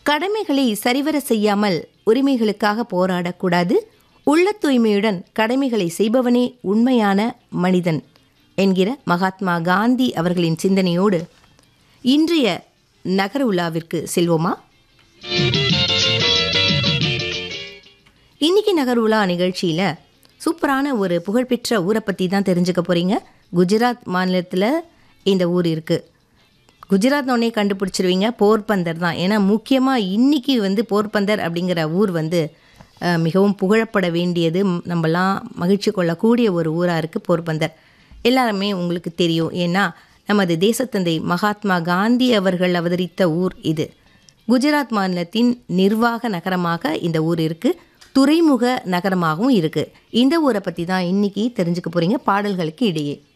கடமைகளை சரிவர செய்யாமல் உரிமைகளுக்காக போராடக்கூடாது உள்ள தூய்மையுடன் கடமைகளை செய்பவனே உண்மையான மனிதன் என்கிற மகாத்மா காந்தி அவர்களின் சிந்தனையோடு இன்றைய நகர உலாவிற்கு செல்வோமா இன்னைக்கு நகர் உலா நிகழ்ச்சியில் சூப்பரான ஒரு புகழ்பெற்ற ஊரை பற்றி தான் தெரிஞ்சுக்க போகிறீங்க குஜராத் மாநிலத்தில் இந்த ஊர் இருக்குது குஜராத் உடனே கண்டுபிடிச்சிருவீங்க போர்பந்தர் தான் ஏன்னா முக்கியமாக இன்னைக்கு வந்து போர்பந்தர் அப்படிங்கிற ஊர் வந்து அஹ், மிகவும் புகழப்பட வேண்டியது ம், நம்மலாம் மகிழ்ச்சி கொள்ளக்கூடிய ஒரு ஊராக இருக்குது போர்பந்தர் எல்லாருமே உங்களுக்கு தெரியும் ஏன்னா நமது தேசத்தந்தை மகாத்மா காந்தி அவர்கள் அவதரித்த ஊர் இது குஜராத் மாநிலத்தின் நிர்வாக நகரமாக இந்த ஊர் இருக்குது துறைமுக நகரமாகவும் இருக்குது இந்த ஊரை பற்றி தான் இன்னைக்கு தெரிஞ்சுக்க போகிறீங்க பாடல்களுக்கு இடையே